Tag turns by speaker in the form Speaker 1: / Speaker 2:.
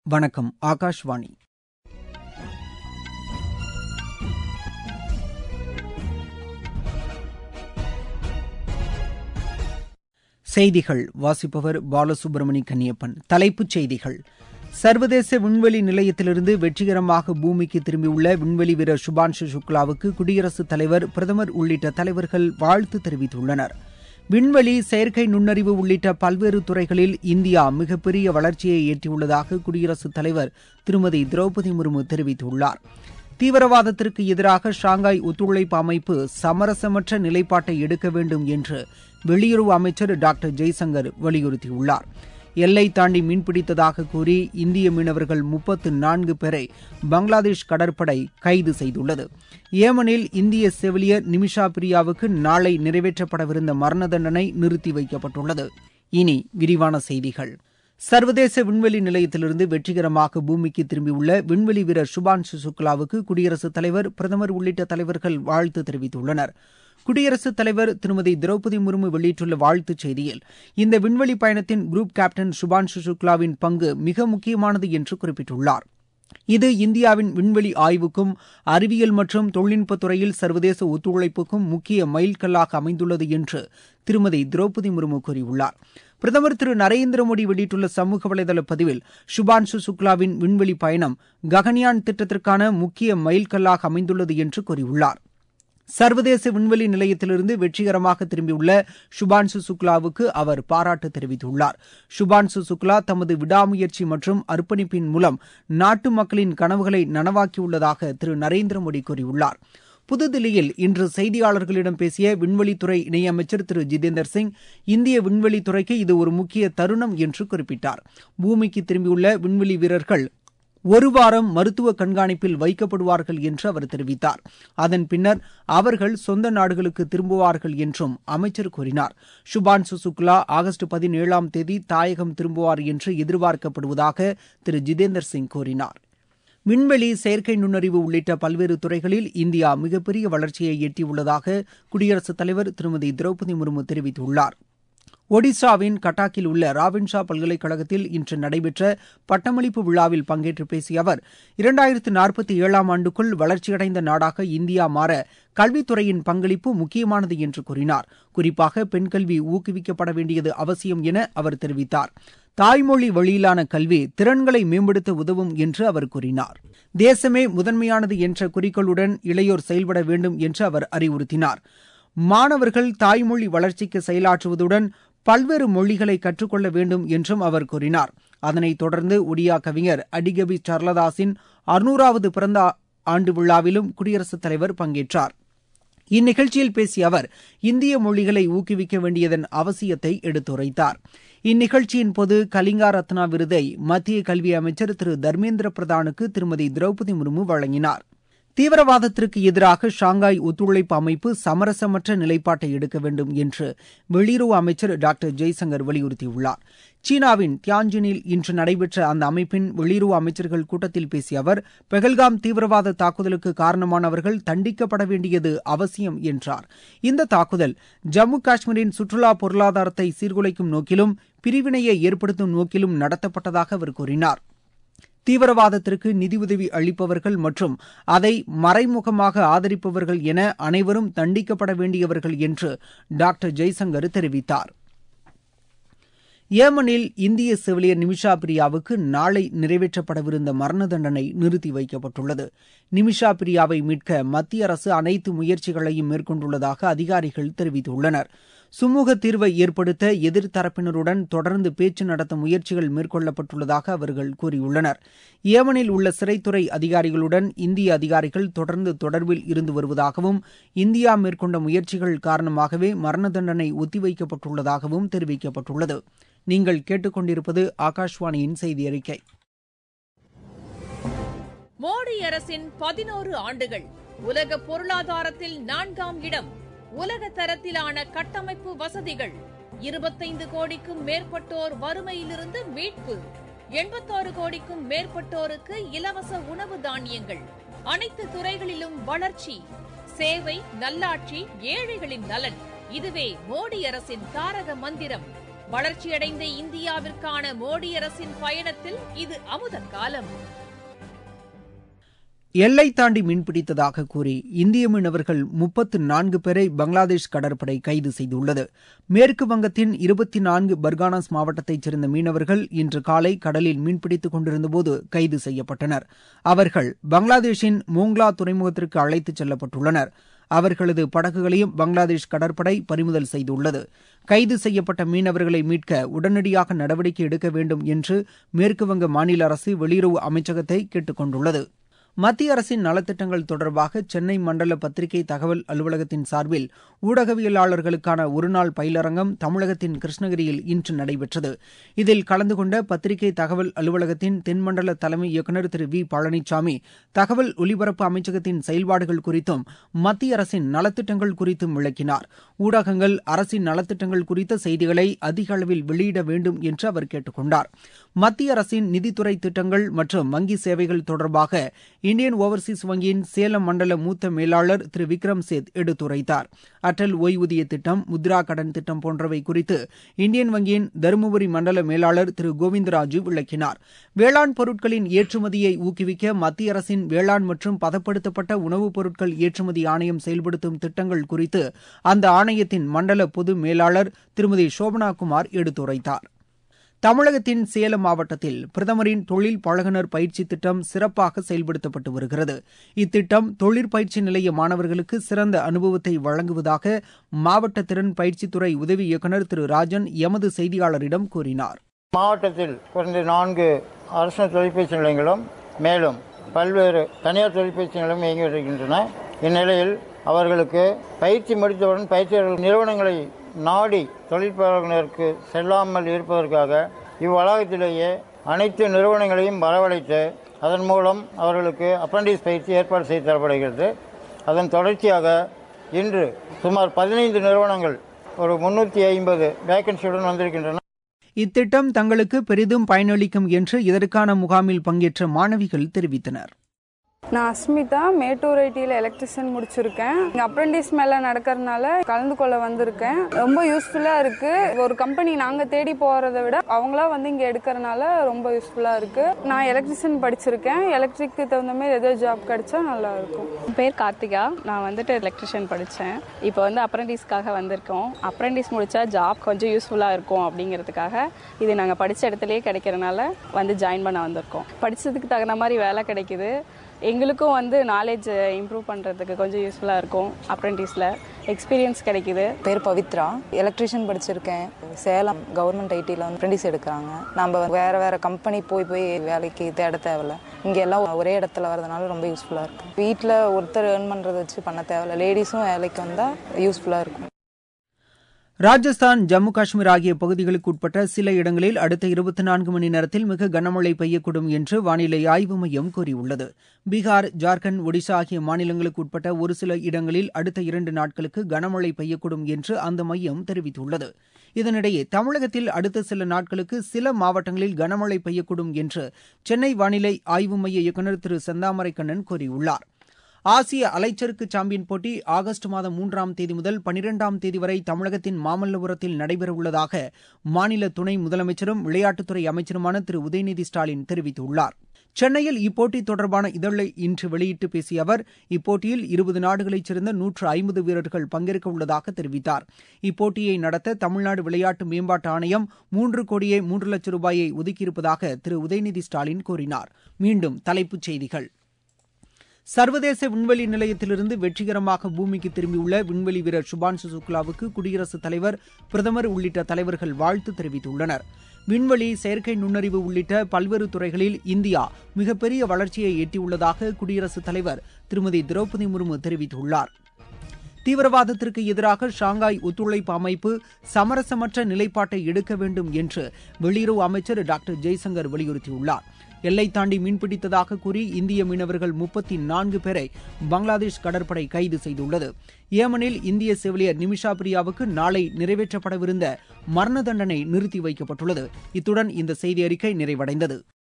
Speaker 1: வணக்கம் ஆகாஷ்வாணி செய்திகள் வாசிப்பவர் பாலசுப்ரமணி கன்னியப்பன் தலைப்புச் செய்திகள் சர்வதேச விண்வெளி நிலையத்திலிருந்து வெற்றிகரமாக பூமிக்கு திரும்பியுள்ள விண்வெளி வீரர் சுபான்ஷு சுக்லாவுக்கு குடியரசுத் தலைவர் பிரதமர் உள்ளிட்ட தலைவர்கள் வாழ்த்து தெரிவித்துள்ளனர் விண்வெளி செயற்கை நுண்ணறிவு உள்ளிட்ட பல்வேறு துறைகளில் இந்தியா மிகப்பெரிய வளர்ச்சியை எட்டியுள்ளதாக குடியரசுத் தலைவர் திருமதி திரௌபதி முர்மு தெரிவித்துள்ளார் தீவிரவாதத்திற்கு எதிராக ஷாங்காய் ஒத்துழைப்பு அமைப்பு சமரசமற்ற நிலைப்பாட்டை எடுக்க வேண்டும் என்று வெளியுறவு அமைச்சர் டாக்டர் ஜெய்சங்கர் வலியுறுத்தியுள்ளார் எல்லை தாண்டி மீன்பிடித்ததாக கூறி இந்திய மீனவர்கள் முப்பத்து நான்கு பேரை பங்களாதேஷ் கடற்படை கைது செய்துள்ளது ஏமனில் இந்திய செவிலியர் நிமிஷா பிரியாவுக்கு நாளை நிறைவேற்றப்படவிருந்த மரண தண்டனை நிறுத்தி வைக்கப்பட்டுள்ளது இனி விரிவான செய்திகள் சர்வதேச விண்வெளி நிலையத்திலிருந்து வெற்றிகரமாக பூமிக்கு திரும்பியுள்ள விண்வெளி வீரர் சுபான்ஷு சுக்லாவுக்கு குடியரசுத் தலைவர் பிரதமர் உள்ளிட்ட தலைவர்கள் வாழ்த்து தெரிவித்துள்ளனர் குடியரசுத் தலைவர் திருமதி திரௌபதி முர்மு வெளியிட்டுள்ள வாழ்த்துச் செய்தியில் இந்த விண்வெளி பயணத்தின் குரூப் கேப்டன் சுபான்ஷு சுக்லாவின் பங்கு மிக முக்கியமானது என்று குறிப்பிட்டுள்ளார் இது இந்தியாவின் விண்வெளி ஆய்வுக்கும் அறிவியல் மற்றும் தொழில்நுட்பத் துறையில் சர்வதேச ஒத்துழைப்புக்கும் முக்கிய மைல்கல்லாக அமைந்துள்ளது என்று திருமதி திரௌபதி முர்மு கூறியுள்ளார் பிரதமர் திரு நரேந்திர மோடி வெளியிட்டுள்ள சமூக வலைதள பதிவில் சுபான்ஷு சுக்லாவின் விண்வெளி பயணம் ககன்யான் திட்டத்திற்கான முக்கிய மைல்கல்லாக அமைந்துள்ளது என்று கூறியுள்ளார் சர்வதேச விண்வெளி நிலையத்திலிருந்து வெற்றிகரமாக திரும்பியுள்ள சுபான்சு சுக்லாவுக்கு அவர் பாராட்டு தெரிவித்துள்ளார் சுபான்சு சுக்லா தமது விடாமுயற்சி மற்றும் அர்ப்பணிப்பின் மூலம் நாட்டு மக்களின் கனவுகளை நனவாக்கியுள்ளதாக திரு நரேந்திர மோடி கூறியுள்ளார் புதுதில்லியில் இன்று செய்தியாளர்களிடம் பேசிய விண்வெளித்துறை இணையமைச்சர் திரு ஜிதேந்தர் சிங் இந்திய விண்வெளித்துறைக்கு இது ஒரு முக்கிய தருணம் என்று குறிப்பிட்டார் பூமிக்கு திரும்பியுள்ள விண்வெளி வீரர்கள் ஒரு வாரம் மருத்துவ கண்காணிப்பில் வைக்கப்படுவார்கள் என்று அவர் தெரிவித்தார் அதன் பின்னர் அவர்கள் சொந்த நாடுகளுக்கு திரும்புவார்கள் என்றும் அமைச்சர் கூறினார் சுபான்சு சுக்லா ஆகஸ்ட் பதினேழாம் தேதி தாயகம் திரும்புவார் என்று எதிர்பார்க்கப்படுவதாக திரு ஜிதேந்தர் சிங் கூறினார் விண்வெளி செயற்கை நுண்ணறிவு உள்ளிட்ட பல்வேறு துறைகளில் இந்தியா மிகப்பெரிய வளர்ச்சியை எட்டியுள்ளதாக குடியரசுத் தலைவர் திருமதி திரௌபதி முர்மு தெரிவித்துள்ளார் ஒடிசாவின் கட்டாக்கில் உள்ள ராபின்ஷா பல்கலைக்கழகத்தில் இன்று நடைபெற்ற பட்டமளிப்பு விழாவில் பங்கேற்று பேசிய அவர் இரண்டாயிரத்து நாற்பத்தி ஏழாம் ஆண்டுக்குள் வளர்ச்சியடைந்த நாடாக இந்தியா மாற கல்வித்துறையின் பங்களிப்பு முக்கியமானது என்று கூறினார் குறிப்பாக பெண் கல்வி ஊக்குவிக்கப்பட வேண்டியது அவசியம் என அவர் தெரிவித்தார் தாய்மொழி வழியிலான கல்வி திறன்களை மேம்படுத்த உதவும் என்று அவர் கூறினார் தேசமே முதன்மையானது என்ற குறிக்கோளுடன் இளையோர் செயல்பட வேண்டும் என்று அவர் அறிவுறுத்தினார் மாணவர்கள் தாய்மொழி வளர்ச்சிக்கு செயலாற்றுவதுடன் பல்வேறு மொழிகளை கற்றுக்கொள்ள வேண்டும் என்றும் அவர் கூறினார் அதனைத் தொடர்ந்து ஒடியா கவிஞர் அடிகபி சர்லதாஸின் அறுநூறாவது பிறந்த ஆண்டு விழாவிலும் குடியரசுத் தலைவர் பங்கேற்றார் இந்நிகழ்ச்சியில் பேசிய அவர் இந்திய மொழிகளை ஊக்குவிக்க வேண்டியதன் அவசியத்தை எடுத்துரைத்தார் இந்நிகழ்ச்சியின் போது கலிங்கா ரத்னா விருதை மத்திய கல்வி அமைச்சர் திரு தர்மேந்திர பிரதானுக்கு திருமதி திரௌபதி முர்மு வழங்கினார் தீவிரவாதத்திற்கு எதிராக ஷாங்காய் ஒத்துழைப்பு அமைப்பு சமரசமற்ற நிலைப்பாட்டை எடுக்க வேண்டும் என்று வெளியுறவு அமைச்சர் டாக்டர் ஜெய்சங்கர் வலியுறுத்தியுள்ளார் சீனாவின் தியான்ஜினில் இன்று நடைபெற்ற அந்த அமைப்பின் வெளியுறவு அமைச்சர்கள் கூட்டத்தில் பேசிய அவர் பெகல்காம் தீவிரவாத தாக்குதலுக்கு காரணமானவர்கள் தண்டிக்கப்பட வேண்டியது அவசியம் என்றார் இந்த தாக்குதல் ஜம்மு காஷ்மீரின் சுற்றுலா பொருளாதாரத்தை சீர்குலைக்கும் நோக்கிலும் பிரிவினையை ஏற்படுத்தும் நோக்கிலும் நடத்தப்பட்டதாக அவர் கூறினார் தீவிரவாதத்திற்கு நிதியுதவி அளிப்பவர்கள் மற்றும் அதை மறைமுகமாக ஆதரிப்பவர்கள் என அனைவரும் தண்டிக்கப்பட வேண்டியவர்கள் என்று டாக்டர் ஜெய்சங்கர் தெரிவித்தார் ஏமனில் இந்திய செவிலியர் நிமிஷா பிரியாவுக்கு நாளை நிறைவேற்றப்படவிருந்த மரண தண்டனை நிறுத்தி வைக்கப்பட்டுள்ளது நிமிஷா பிரியாவை மீட்க மத்திய அரசு அனைத்து முயற்சிகளையும் மேற்கொண்டுள்ளதாக அதிகாரிகள் தெரிவித்துள்ளனர் சுமூக தீர்வை ஏற்படுத்த எதிர்த்தரப்பினருடன் தொடர்ந்து பேச்சு நடத்த முயற்சிகள் மேற்கொள்ளப்பட்டுள்ளதாக அவர்கள் கூறியுள்ளனர் ஏமனில் உள்ள சிறைத்துறை அதிகாரிகளுடன் இந்திய அதிகாரிகள் தொடர்ந்து தொடர்பில் இருந்து வருவதாகவும் இந்தியா மேற்கொண்ட முயற்சிகள் காரணமாகவே மரண தண்டனை ஒத்திவைக்கப்பட்டுள்ளதாகவும் தெரிவிக்கப்பட்டுள்ளது நீங்கள் கேட்டுக்கொண்டிருப்பது ஆகாஷ்வாணியின் செய்தி அறிக்கை
Speaker 2: மோடி அரசின் பதினோரு ஆண்டுகள் உலக பொருளாதாரத்தில் நான்காம் இடம் உலக தரத்திலான கட்டமைப்பு வசதிகள் இருபத்தைந்து கோடிக்கும் மேற்பட்டோர் வறுமையிலிருந்து மீட்பு எண்பத்தாறு கோடிக்கும் மேற்பட்டோருக்கு இலவச உணவு தானியங்கள் அனைத்து துறைகளிலும் வளர்ச்சி சேவை நல்லாட்சி ஏழைகளின் நலன் இதுவே மோடி அரசின் தாரக மந்திரம் வளர்ச்சியடைந்த இந்தியாவிற்கான மோடி அரசின் பயணத்தில் இது அமுத காலம்
Speaker 1: எல்லை தாண்டி மீன்பிடித்ததாக கூறி இந்திய மீனவர்கள் முப்பத்து நான்கு பேரை பங்களாதேஷ் கடற்படை கைது செய்துள்ளது மேற்கு வங்கத்தின் இருபத்தி நான்கு பர்கானாஸ் மாவட்டத்தைச் சேர்ந்த மீனவர்கள் இன்று காலை கடலில் மீன்பிடித்துக் கொண்டிருந்தபோது கைது செய்யப்பட்டனர் அவர்கள் பங்களாதேஷின் மோங்லா துறைமுகத்திற்கு அழைத்துச் செல்லப்பட்டுள்ளனர் அவர்களது படகுகளையும் பங்களாதேஷ் கடற்படை பறிமுதல் செய்துள்ளது கைது செய்யப்பட்ட மீனவர்களை மீட்க உடனடியாக நடவடிக்கை எடுக்க வேண்டும் என்று மேற்குவங்க மாநில அரசு வெளியுறவு அமைச்சகத்தை கேட்டுக் கொண்டுள்ளது மத்திய அரசின் நலத்திட்டங்கள் தொடர்பாக சென்னை மண்டல பத்திரிகை தகவல் அலுவலகத்தின் சார்பில் ஊடகவியலாளர்களுக்கான ஒருநாள் பயிலரங்கம் தமிழகத்தின் கிருஷ்ணகிரியில் இன்று நடைபெற்றது இதில் கலந்து கொண்ட பத்திரிகை தகவல் அலுவலகத்தின் தென்மண்டல தலைமை இயக்குநர் திரு வி பழனிசாமி தகவல் ஒலிபரப்பு அமைச்சகத்தின் செயல்பாடுகள் குறித்தும் மத்திய அரசின் நலத்திட்டங்கள் குறித்தும் விளக்கினார் ஊடகங்கள் அரசின் நலத்திட்டங்கள் குறித்த செய்திகளை அதிக அளவில் வெளியிட வேண்டும் என்று அவர் கேட்டுக் கொண்டார் மத்திய அரசின் நிதித்துறை திட்டங்கள் மற்றும் வங்கி சேவைகள் தொடர்பாக இந்தியன் ஓவர்சீஸ் வங்கியின் சேலம் மண்டல மூத்த மேலாளர் திரு விக்ரம் சேத் எடுத்துரைத்தார் அடல் ஓய்வூதிய திட்டம் முத்ரா கடன் திட்டம் போன்றவை குறித்து இந்தியன் வங்கியின் தருமபுரி மண்டல மேலாளர் திரு கோவிந்தராஜு விளக்கினார் வேளாண் பொருட்களின் ஏற்றுமதியை ஊக்குவிக்க மத்திய அரசின் வேளாண் மற்றும் பதப்படுத்தப்பட்ட உணவுப் பொருட்கள் ஏற்றுமதி ஆணையம் செயல்படுத்தும் திட்டங்கள் குறித்து அந்த ஆணையத்தின் மண்டல பொது மேலாளர் திருமதி சோபனா குமார் எடுத்துரைத்தார் தமிழகத்தின் சேலம் மாவட்டத்தில் பிரதமரின் தொழில் பழகுனர் பயிற்சி திட்டம் சிறப்பாக செயல்படுத்தப்பட்டு வருகிறது இத்திட்டம் தொழிற்பயிற்சி நிலைய மாணவர்களுக்கு சிறந்த அனுபவத்தை வழங்குவதாக மாவட்ட திறன் பயிற்சித்துறை உதவி இயக்குநர் திரு ராஜன் எமது செய்தியாளரிடம் கூறினார்
Speaker 3: மாவட்டத்தில் குறைந்த நான்கு அரசு தொழிற்பயிற்சி நிலையங்களும் மேலும் பல்வேறு தனியார் தொழிற்பயிற்சி நிலையங்களும் இயங்கி வருகின்றன இந்நிலையில் அவர்களுக்கு பயிற்சி முடித்தவுடன் பயிற்சி நிறுவனங்களை நாடி தொழிற்பயிர்களுக்கு செல்லாமல் இருப்பதற்காக இவ்வளாகத்திலேயே அனைத்து நிறுவனங்களையும் வரவழைத்து அதன் மூலம் அவர்களுக்கு அப்ரண்டிஸ் பயிற்சி ஏற்பாடு செய்து தரப்படுகிறது அதன் தொடர்ச்சியாக இன்று சுமார் பதினைந்து நிறுவனங்கள் ஒரு முன்னூற்றி ஐம்பது வேக்கன்சியுடன் வந்திருக்கின்றன
Speaker 1: இத்திட்டம் தங்களுக்கு பெரிதும் பயனளிக்கும் என்று இதற்கான முகாமில் பங்கேற்ற மாணவிகள் தெரிவித்தனர்
Speaker 4: நான் அஸ்மிதா மேட்டூர் ஐடியில் எலக்ட்ரிஷியன் முடிச்சிருக்கேன் இங்கே அப்ரெண்டிஸ் மேலே நடக்கிறதுனால கலந்து கொள்ள வந்திருக்கேன் ரொம்ப யூஸ்ஃபுல்லாக இருக்கு ஒரு கம்பெனி நாங்கள் தேடி போகிறத விட அவங்களா வந்து இங்கே எடுக்கிறனால ரொம்ப யூஸ்ஃபுல்லாக இருக்கு நான் எலக்ட்ரிஷியன் படிச்சிருக்கேன் எலக்ட்ரிக்கு தகுந்த மாதிரி ஏதோ ஜாப் கிடைச்சா நல்லா இருக்கும்
Speaker 5: என் பேர் கார்த்திகா நான் வந்துட்டு எலக்ட்ரிஷியன் படித்தேன் இப்போ வந்து அப்ரெண்டிஸ்க்காக வந்திருக்கோம் அப்ரெண்டிஸ் முடித்தா ஜாப் கொஞ்சம் யூஸ்ஃபுல்லாக இருக்கும் அப்படிங்கிறதுக்காக இது நாங்கள் படித்த இடத்துலையே கிடைக்கிறனால வந்து ஜாயின் பண்ண வந்திருக்கோம் படித்ததுக்கு தகுந்த மாதிரி வேலை கிடைக்குது எங்களுக்கும் வந்து நாலேஜ் இம்ப்ரூவ் பண்ணுறதுக்கு கொஞ்சம் யூஸ்ஃபுல்லாக இருக்கும் அப்ரெண்டிஸில் எக்ஸ்பீரியன்ஸ் கிடைக்குது
Speaker 6: பேர் பவித்ரா எலக்ட்ரிஷியன் படிச்சிருக்கேன் சேலம் கவர்மெண்ட் ஐடியில் வந்து அப்ரெண்டிஸ் எடுக்கிறாங்க நம்ம வேற வேற கம்பெனி போய் போய் வேலைக்கு தேட தேவையில்ல இங்கே எல்லாம் ஒரே இடத்துல வரதுனால ரொம்ப யூஸ்ஃபுல்லாக இருக்கும் வீட்டில் ஒருத்தர் ஏர்ன் பண்ணுறதை வச்சு பண்ண தேவையில்ல லேடிஸும் வேலைக்கு வந்தால் யூஸ்ஃபுல்லாக இருக்கும்
Speaker 1: ராஜஸ்தான் ஜம்மு காஷ்மீர் ஆகிய பகுதிகளுக்கு உட்பட்ட சில இடங்களில் அடுத்த இருபத்தி நான்கு மணி நேரத்தில் மிக கனமழை பெய்யக்கூடும் என்று வானிலை ஆய்வு மையம் கூறியுள்ளது பீகார் ஜார்க்கண்ட் ஒடிசா ஆகிய மாநிலங்களுக்கு உட்பட்ட ஒரு சில இடங்களில் அடுத்த இரண்டு நாட்களுக்கு கனமழை பெய்யக்கூடும் என்று அந்த மையம் தெரிவித்துள்ளது இதனிடையே தமிழகத்தில் அடுத்த சில நாட்களுக்கு சில மாவட்டங்களில் கனமழை பெய்யக்கூடும் என்று சென்னை வானிலை ஆய்வு மைய இயக்குநர் திரு செந்தாமரை கண்ணன் கூறியுள்ளார் ஆசிய அலைச்சறுக்கு சாம்பியன் போட்டி ஆகஸ்ட் மாதம் மூன்றாம் தேதி முதல் பனிரெண்டாம் தேதி வரை தமிழகத்தின் மாமல்லபுரத்தில் நடைபெறவுள்ளதாக மாநில துணை முதலமைச்சரும் விளையாட்டுத்துறை அமைச்சருமான திரு உதயநிதி ஸ்டாலின் தெரிவித்துள்ளார் சென்னையில் இப்போட்டி தொடர்பான இதழை இன்று வெளியிட்டு பேசிய அவர் இப்போட்டியில் இருபது நாடுகளைச் சேர்ந்த நூற்று ஐம்பது வீரர்கள் பங்கேற்க உள்ளதாக தெரிவித்தார் இப்போட்டியை நடத்த தமிழ்நாடு விளையாட்டு மேம்பாட்டு ஆணையம் மூன்று கோடியே மூன்று லட்சம் ரூபாயை ஒதுக்கியிருப்பதாக திரு உதயநிதி ஸ்டாலின் கூறினார் மீண்டும் தலைப்புச் செய்திகள் சர்வதேச விண்வெளி நிலையத்திலிருந்து வெற்றிகரமாக பூமிக்கு திரும்பியுள்ள விண்வெளி வீரர் சுபான்ஷு சுக்லாவுக்கு குடியரசுத் தலைவர் பிரதமர் உள்ளிட்ட தலைவர்கள் வாழ்த்து தெரிவித்துள்ளனர் விண்வெளி செயற்கை நுண்ணறிவு உள்ளிட்ட பல்வேறு துறைகளில் இந்தியா மிகப்பெரிய வளர்ச்சியை எட்டியுள்ளதாக குடியரசுத் தலைவர் திருமதி திரௌபதி முர்மு தெரிவித்துள்ளார் தீவிரவாதத்திற்கு எதிராக ஷாங்காய் ஒத்துழைப்பு அமைப்பு சமரசமற்ற நிலைப்பாட்டை எடுக்க வேண்டும் என்று வெளியுறவு அமைச்சர் டாக்டர் ஜெய்சங்கர் வலியுறுத்தியுள்ளார் எல்லை தாண்டி மீன்பிடித்ததாக கூறி இந்திய மீனவர்கள் முப்பத்தி நான்கு பேரை பங்களாதேஷ் கடற்படை கைது செய்துள்ளது ஏமனில் இந்திய செவிலியர் நிமிஷா பிரியாவுக்கு நாளை நிறைவேற்றப்படவிருந்த மரண தண்டனை நிறுத்தி வைக்கப்பட்டுள்ளது இத்துடன் இந்த செய்தி அறிக்கை நிறைவடைந்தது